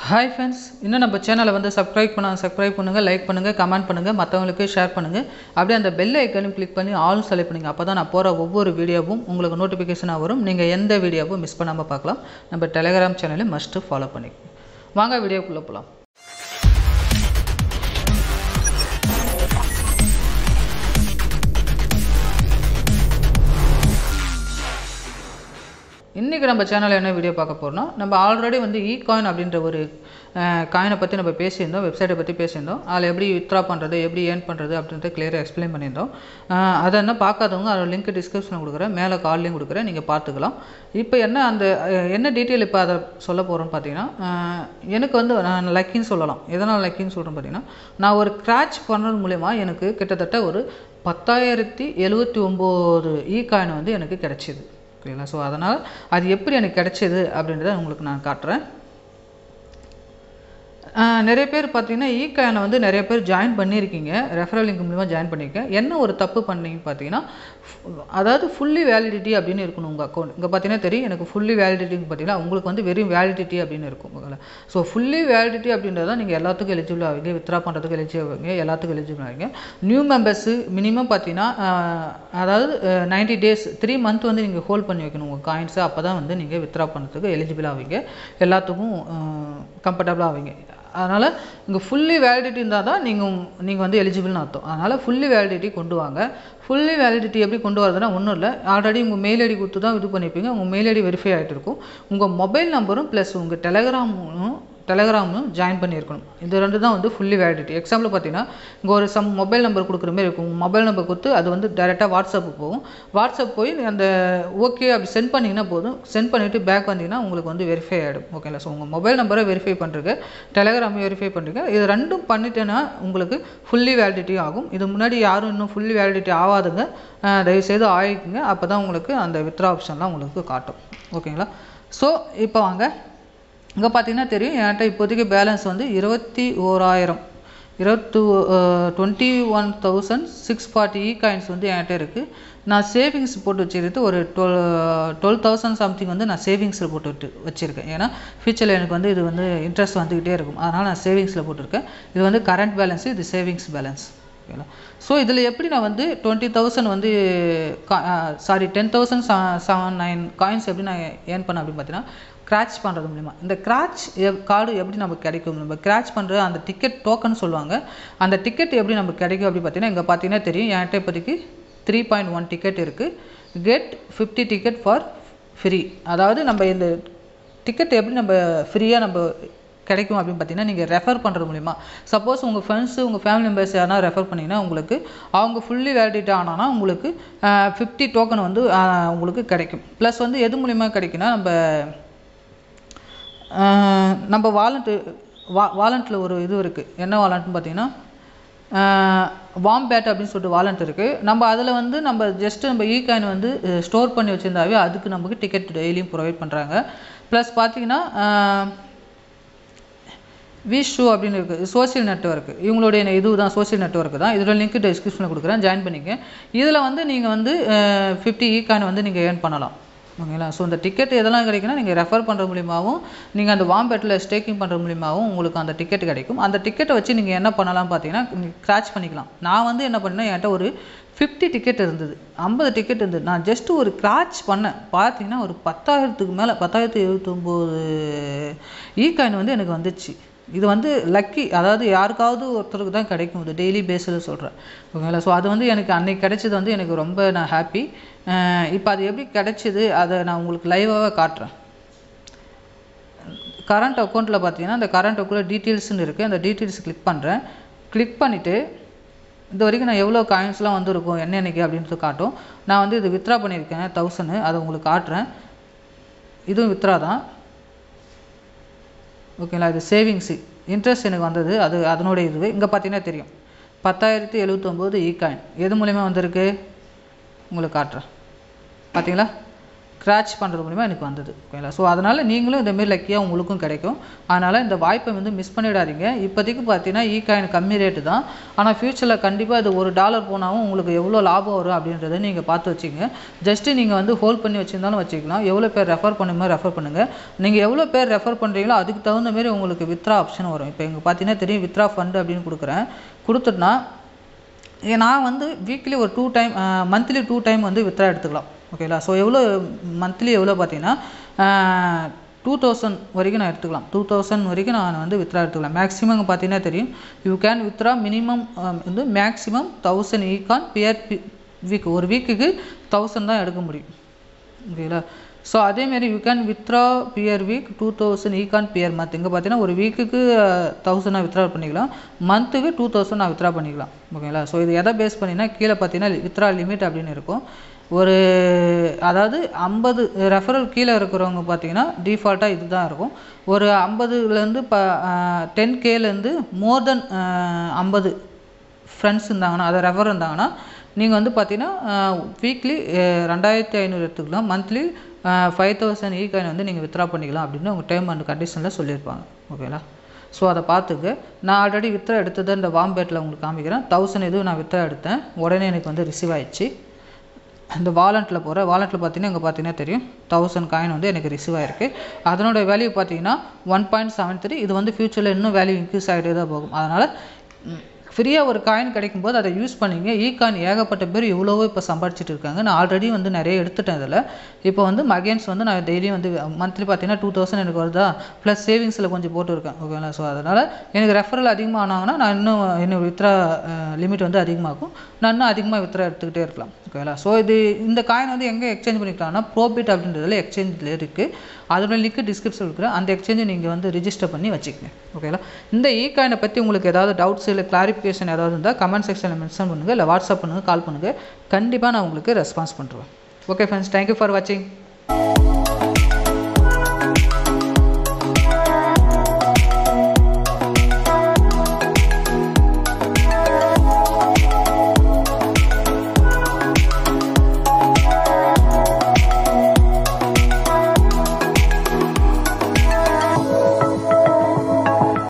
hi friends இன்னும் நம்ம சேனலை வந்து சப்ஸ்கிரைப் பண்ண சப்ஸ்கிரைப் பண்ணுங்கள் லைக் பண்ணுங்கள் கமெண்ட் பண்ணுங்கள் மற்றவங்களுக்கு ஷேர் பண்ணுங்கள் அப்படியே அந்த பெல் ஐக்கனையும் கிளிக் பண்ணி ஆல் செலக்ட் பண்ணுங்க அப்போ தான் நான் போகிற ஒவ்வொரு வீடியோவும் உங்களுக்கு நோட்டிஃபிகேஷனாக வரும் நீங்கள் எந்த வீடியோவும் மிஸ் பண்ணாமல் பார்க்கலாம் நம்ம டெலிகிராம் சேனலையும் மஸ்ட்டு ஃபாலோ பண்ணிக்கோங்க வாங்க வீடியோக்குள்ளே போகலாம் இன்றைக்கி நம்ம சேனலில் என்ன வீடியோ பார்க்க போகிறோம்னா நம்ம ஆல்ரெடி வந்து இ காயின் அப்படின்ற ஒரு காயினை பற்றி நம்ம பேசியிருந்தோம் வெப்சைட்டை பற்றி பேசியிருந்தோம் அதில் எப்படி வித்ரா பண்ணுறது எப்படி ஏர்ன் பண்ணுறது அப்படின்றத கிளியராக எக்ஸ்பிளைன் பண்ணியிருந்தோம் அஹ் அதை என்ன பார்க்காதவங்க அதோட லிங்க் டிஸ்கிரிப்ஷனில் கொடுக்குறேன் மேலே கால்லையும் கொடுக்குறேன் நீங்கள் பார்த்துக்கலாம் இப்போ என்ன அந்த அஹ், என்ன டீட்டெயில் இப்போ அதை சொல்ல போகிறோன்னு பார்த்தீங்கன்னா அஹ், எனக்கு வந்து நான் லக்கின்னு சொல்லலாம் எதனால் லக்கின்னு சொல்கிறேன் பார்த்தீங்கன்னா நான் ஒரு கிராச் பண்ணுறது மூலயமா எனக்கு கிட்டத்தட்ட ஒரு பத்தாயிரத்தி எழுபத்தி ஒம்பது இ காயின் வந்து எனக்கு கிடைச்சிது ஓகேங்களா ஸோ அதனால் அது எப்படி எனக்கு கிடைச்சது அப்படின்றத உங்களுக்கு நான் காட்டுறேன் ஆஹ் நிறைய பேர் பார்த்தீங்கன்னா இ காயினை வந்து நிறைய பேர் ஜாயின் பண்ணியிருக்கீங்க ரெஃபரல் லிங்க் மூலிமா ஜாயின் பண்ணியிருக்கேன் என்ன ஒரு தப்பு பண்ணீங்கன்னு பார்த்தீங்கன்னா ஃபு- அதாவது ஃபுல்லி வேலிடிட்டி அப்படின்னு இருக்கணும் உங்கள் அக்கௌண்ட் இங்கே பார்த்தீங்கன்னா தெரியும் எனக்கு ஃபுல்லி வேலிடிட்டின்னு பார்த்தீங்கன்னா உங்களுக்கு வந்து வெறும் வேலிடிட்டி அப்படின்னு இருக்கும் ஸோ ஃபுல்லி வேலிடிட்டி அப்படின்றத நீங்கள் எல்லாத்துக்கும் எலிஜிபிள் ஆவீங்க வித்ரா பண்ணுறதுக்கு எலிஜிபிள் ஆவீங்க எல்லாத்துக்கும் எலிஜிபிள் ஆவீங்க நியூ மெம்பர்ஸு மினிமம் பார்த்தீங்கன்னா ஆஹ் அதாவது நைன்டி டேஸ் த்ரீ மந்த் வந்து நீங்கள் ஹோல்ட் பண்ணி வைக்கணும் உங்கள் காயின்ஸை அப்போ தான் வந்து நீங்கள் வித்ரா பண்ணுறதுக்கு எலிஜிபிள் ஆவீங்க எல்லாத்துக்கும் கம்ஃபர்டபுளாக ஆவீங்க அதனால் இங்கே ஃபுல்லி வேலிடிட்டி இருந்தால் தான் நீங்கள் நீங்கள் வந்து எலிஜிபிள்னு அர்த்தம் அதனால் ஃபுல்லி வேலிடிட்டி கொண்டு வாங்க ஃபுல்லி வேலிடிட்டி எப்படி கொண்டு வரதுன்னா ஒன்றும் இல்லை ஆல்ரெடி உங்கள் மெயில் ஐடி கொடுத்து தான் இது பண்ணியிருப்பீங்க உங்கள் மெயில் ஐடி வெரிஃபை ஆகிட்டு இருக்கும் உங்கள் மொபைல் நம்பரும் ப்ளஸ் உங்கள் டெலகிராமும் டெலகிராமும் ஜாயின் பண்ணியிருக்கணும் இது ரெண்டு தான் வந்து ஃபுல்லி வேலிடிட்டி எக்ஸாம்பிள் பார்த்தீங்கன்னா இங்கே ஒரு சம் மொபைல் நம்பர் கொடுக்குற மாதிரி இருக்கும் மொபைல் நம்பர் கொடுத்து அது வந்து டேரெக்டாக வாட்ஸ்அப்புக்கு போகும் வாட்ஸ்அப் போய் அந்த ஓகே அப்படி சென்ட் பண்ணிங்கன்னா போதும் சென்ட் பண்ணிவிட்டு பேக் வந்தீங்கன்னா உங்களுக்கு வந்து வெரிஃபை ஆகிடும் ஓகேங்களா ஸோ உங்கள் மொபைல் நம்பரை வெரிஃபை பண்ணுறீங்க டெலகிராமை வெரிஃபை பண்ணுறீங்க இது ரெண்டும் பண்ணிட்டேன்னா உங்களுக்கு ஃபுல்லி வேலிடிட்டி ஆகும் இது முன்னாடி யாரும் இன்னும் ஃபுல்லி வேலிடிட்டி ஆகாதுங்க அஹ் தயவுசெய்து ஆகிக்குங்க அப்போ தான் உங்களுக்கு அந்த வித்ரா ஆப்ஷன்லாம் உங்களுக்கு காட்டும் ஓகேங்களா ஸோ இப்போ வாங்க இங்கே பார்த்தீங்கன்னா தெரியும் என்கிட்ட இப்போதைக்கு பேலன்ஸ் வந்து இருபத்தி ஓராயிரம் இருபத்தி twenty one thousand six forty e coins வந்து என்கிட்ட இருக்குது நான் சேவிங்ஸ் போட்டு வச்சுருக்கிறது ஒரு டுவெல் டுவெல் தௌசண்ட் சம்திங் வந்து நான் சேவிங்ஸில் போட்டு விட்டு வச்சுருக்கேன் ஏன்னா ஃபியூச்சரில் எனக்கு வந்து இது வந்து இன்ட்ரெஸ்ட் வந்துக்கிட்டே இருக்கும் அதனால் நான் சேவிங்ஸில் போட்டிருக்கேன் இது வந்து கரண்ட் பேலன்ஸ் இது சேவிங்ஸ் பேலன்ஸ் ஓகேங்களா ஸோ இதில் எப்படி நான் வந்து டுவெண்ட்டி தௌசண்ட் வந்து sorry ten thousand seven nine coins எப்படி நான் ஏர்ன் பண்ணேன் அப்படின்னு பார்த்தீங்கன்னா கிராச் பண்ணுறது மூலிமா இந்த கிராச் கார்டு எப்படி நமக்கு கிடைக்கும் நம்ம கிராச் பண்ணுற அந்த டிக்கெட் டோக்கன் சொல்லுவாங்க அந்த டிக்கெட் எப்படி நமக்கு கிடைக்கும் அப்படி பார்த்தீங்கன்னா இங்கே பார்த்தீங்கன்னா தெரியும் என்கிட்ட இப்போதைக்கு த்ரீ பாயிண்ட் ஒன் டிக்கெட் இருக்குது get fifty ticket for free அதாவது நம்ம இந்த டிக்கெட் எப்படி நம்ம ஃப்ரீயாக நம்ம கிடைக்கும் அப்படின்னு பார்த்தீங்கன்னா நீங்கள் ரெஃபர் பண்ணுறது மூலிமா சப்போஸ் உங்கள் ஃப்ரெண்ட்ஸு உங்கள் ஃபேமிலி மெம்பர்ஸ் யாரா ரெஃபர் பண்ணிங்கன்னா உங்களுக்கு அவங்க ஃபுல்லி வேலிடேட் ஆனானா உங்களுக்கு ஃபிஃப்டி டோக்கன் வந்து ஆஹ், உங்களுக்கு கிடைக்கும் ப்ளஸ் வந்து எது மூலிமா கிடைக்குன்னா நம்ம ஆஹ், நம்ம வாலண்ட்டு வா வாலண்ட்டில் ஒரு இது இருக்குது என்ன வாலண்ட்னு பார்த்தீங்கன்னா வாம் பேட் அப்படின்னு சொல்லிட்டு வாலண்ட் இருக்குது நம்ம அதில் வந்து நம்ம ஜஸ்ட் நம்ம இ காயின் வந்து ஸ்டோர் பண்ணி வச்சுருந்தாவே அதுக்கு நமக்கு டிக்கெட் டெய்லியும் ப்ரொவைட் பண்ணுறாங்க ப்ளஸ் பார்த்தீங்கன்னா விஷு அப்படின்னு இருக்குது சோஷியல் நெட்ஒர்க் இவங்களுடைய இது தான் சோஷியல் நெட்ஒர்க் தான் இதோட லிங்க் டிஸ்கிரிப்ஷனில் கொடுக்குறேன் ஜாயின் பண்ணிக்க இதில் வந்து நீங்கள் வந்து ஃபிஃப்டி இ காயின் வந்து நீங்கள் ஏர்ன் பண்ணலாம் ஓகேங்களா ஸோ இந்த டிக்கெட் எதெல்லாம் கிடைக்குன்னா நீங்கள் ரெஃபர் பண்ணுற மூலியமாகவும் நீங்கள் அந்த வாம்பெட்டில் ஸ்டேக்கிங் பண்ணுற மூலியமாகவும் உங்களுக்கு அந்த டிக்கெட் கிடைக்கும் அந்த டிக்கெட்டை வச்சு நீங்கள் என்ன பண்ணலாம் பார்த்தீங்கன்னா நீங்கள் கிராச் பண்ணிக்கலாம் நான் வந்து என்ன பண்ணேன் என்கிட்ட ஒரு ஃபிஃப்டி டிக்கெட் இருந்தது ஐம்பது டிக்கெட் இருந்தது நான் ஜஸ்ட்டு ஒரு கிராச் பண்ணேன் பார்த்தீங்கன்னா ஒரு பத்தாயிரத்துக்கு மேலே பத்தாயிரத்தி எழுபத்தொம்போது இ காயின் வந்து எனக்கு வந்துச்சு இது வந்து லக்கி அதாவது யாருக்காவது ஒருத்தருக்கு தான் கிடைக்கும் இது டெய்லி பேஸில் சொல்கிறேன் ஓகேங்களா ஸோ அது வந்து எனக்கு அன்னைக்கு கிடைச்சது வந்து எனக்கு ரொம்ப நான் ஹாப்பி இப்போ அது எப்படி கிடைச்சிது அதை நான் உங்களுக்கு லைவாகவே காட்டுறேன் கரண்ட் அக்கௌண்ட்டில் பார்த்தீங்கன்னா அந்த கரண்ட் அக்கௌண்ட்டில் டீட்டெயில்ஸ்னு இருக்குது அந்த டீட்டெயில்ஸ் கிளிக் பண்ணுறேன் கிளிக் பண்ணிவிட்டு இது வரைக்கும் நான் எவ்வளோ காயின்ஸ்லாம் வந்திருக்கும் என்ன என்னைக்கு அப்படின்றது காட்டும் நான் வந்து இது வித்ரா பண்ணியிருக்கேன் தௌசண்ட் அதை உங்களுக்கு காட்டுறேன் இதுவும் வித்ரா தான் ஓகேங்களா இது சேவிங்ஸு இன்ட்ரெஸ்ட் எனக்கு வந்தது அது அதனுடைய இது இங்கே பார்த்தீங்கன்னா தெரியும் பத்தாயிரத்தி எழுபத்தொம்போது இ காயின் எது மூலிமா வந்திருக்கு உங்களுக்கு காட்டுறேன் பார்த்தீங்களா ஸ்க்ராட்ச் பண்ணுறது மூலிமா எனக்கு வந்தது ஓகேங்களா ஸோ அதனால் நீங்களும் இந்தமாரி லக்கியாக உங்களுக்கும் கிடைக்கும் அதனால் இந்த வாய்ப்பை வந்து மிஸ் பண்ணிடாதீங்க இப்போதைக்கு பார்த்தீங்கன்னா ஈ காயின் கம்மி ரேட்டு தான் ஆனால் ஃப்யூச்சரில் கண்டிப்பாக இது ஒரு டாலர் போனாலும் உங்களுக்கு எவ்வளோ லாபம் வரும் அப்படின்றத நீங்கள் பார்த்து வச்சுங்க ஜஸ்ட்டு நீங்கள் வந்து ஹோல்ட் பண்ணி வச்சுருந்தாலும் வச்சுக்கலாம் எவ்வளோ பேர் ரெஃபர் பண்ணுமோ ரெஃபர் பண்ணுங்கள் நீங்கள் எவ்வளோ பேர் ரெஃபர் பண்ணுறீங்களோ அதுக்கு தகுந்த மாதிரி உங்களுக்கு வித்ரா ஆப்ஷன் வரும் இப்போ எங்கள் பார்த்தீங்கன்னா தெரியும் வித்ரா ஃபண்டு அப்படின்னு கொடுக்குறேன் கொடுத்துட்டுனா ஏ- நான் வந்து வீக்லி ஒரு two time monthly two time வந்து வித்ரா எடுத்துக்கலாம் ஓகேங்களா ஸோ எவ்வளோ மந்த்லி எவ்வளோ பார்த்தீங்கன்னா டூ தௌசண்ட் வரைக்கும் நான் எடுத்துக்கலாம் டூ தௌசண்ட் வரைக்கும் நான் வந்து வித்ரா எடுத்துக்கலாம் மேக்ஸிமம் பார்த்தீங்கன்னா தெரியும் யூ கேன் வித்ரா மினிமம் வந்து maximum thousand e coin per week ஒரு வீக்குக்கு தௌசண்ட் தான் எடுக்க முடியும் ஓகேங்களா ஸோ அதேமாரி you can withdraw per week two thousand e coin per month இங்கே பார்த்தீங்கன்னா ஒரு வீக்குக்கு தௌசண்ட் நான் வித்ரா பண்ணிக்கலாம் மந்த்துக்கு டூ தௌசண்ட் நான் வித்ரா பண்ணிக்கலாம் ஓகேங்களா ஸோ இது எதை பேஸ் பண்ணினா கீழே பார்த்தீங்கன்னா வித்ரா லிமிட் அப்படின்னு இருக்கும் ஒரு அதாவது ஐம்பது ரெஃபரல் கீழே இருக்கிறவங்க பார்த்தீங்கன்னா டிஃபால்ட்டாக இதுதான் இருக்கும் ஒரு ஐம்பதுலேருந்து ப டென் கேலேருந்து மோர் தென் ஐம்பது ஃப்ரெண்ட்ஸ் இருந்தாங்கன்னா அதை ரெஃபர் இருந்தாங்கன்னா நீங்கள் வந்து பார்த்தீங்கன்னா வீக்லி ரெண்டாயிரத்தி ஐநூறு எடுத்துக்கலாம் monthly five thousand e coin வந்து நீங்கள் வித்ரா பண்ணிக்கலாம் அப்படின்னு உங்கள் டேர்ம் அண்ட் கண்டிஷனில் சொல்லியிருப்பாங்க ஓகேங்களா ஸோ அதை பார்த்துக்கு நான் ஆல்ரெடி வித்ரா எடுத்தது இந்த வாம்பேட்டில் உங்களுக்கு காமிக்கிறேன் தௌசண்ட் இதுவும் நான் வித்ரா எடுத்தேன் உடனே எனக்கு வந்து ரிசீவ் ஆயிடுச்சு இந்த வாலண்ட்டில் போகிற வாலண்ட்டில் பார்த்தீங்கன்னா இங்கே பார்த்தீங்கன்னா தெரியும் தௌசண்ட் காயின் வந்து எனக்கு ரிசீவ் ஆயிருக்கு அதனோட வேல்யூ பார்த்தீங்கன்னா ஒன் பாயிண்ட் செவன் த்ரீ இது வந்து ஃப்யூச்சரில் இன்னும் வேல்யூ இன்க்ரீஸ் ஆகிட்டே தான் போகும் அதனால் ஃப்ரீயாக ஒரு காயின் கிடைக்கும்போது அதை யூஸ் பண்ணிங்க ஈ காயின் ஏகப்பட்ட பேர் இவ்வளவோ இப்போ சம்பாதிச்சிட்டு இருக்காங்க நான் ஆல்ரெடி வந்து நிறைய எடுத்துட்டேன் இதில் இப்போ வந்து மகேன்ஸ் வந்து நான் டெய்லியும் வந்து மந்த்லி பார்த்தீங்கன்னா டூ தௌசண்ட் எனக்கு வருதா ப்ளஸ் சேவிங்ஸில் கொஞ்சம் போட்டுருக்கேன் ஓகேங்களா ஸோ அதனால் எனக்கு ரெஃபரல் அதிகமாக ஆனாங்கன்னா நான் இன்னும் இன்னும் வித்ரா லிமிட் வந்து அதிகமாகும் நான் இன்னும் அதிகமாக வித்ரா எடுத்துக்கிட்டே இருக்கலாம் ஓகேங்களா ஸோ இது இந்த காயின் வந்து எங்கே எக்ஸ்சேஞ்ச் பண்ணிக்கலாம்னா ப்ரோபிட் அப்படின்றதுல எக்ஸ்சேஞ்சில் இருக்குது அதோட லிங்க் டிஸ்கிரிப்ஷன் இருக்கிறேன் அந்த எக்ஸ்சேஞ்சை நீங்கள் வந்து ரிஜிஸ்டர் பண்ணி வச்சுக்கங்க ஓகேங்களா இந்த இ காயினை பற்றி உங்களுக்கு ஏதாவது டவுட்ஸ் இல்லை கிளாரிஃபிகேஷன் ஏதாவது இருந்தால் கமெண்ட் செக்ஷனில் மென்ஷன் பண்ணுங்கள் இல்லை வாட்ஸ்அப் பண்ணுங்கள் கால் பண்ணுங்கள் கண்டிப்பாக நான் உங்களுக்கு ரெஸ்பான்ஸ் பண்ணுறேன் ஓகே ஃப்ரெண்ட்ஸ் தேங்க்யூ ஃபார் வாட்சிங்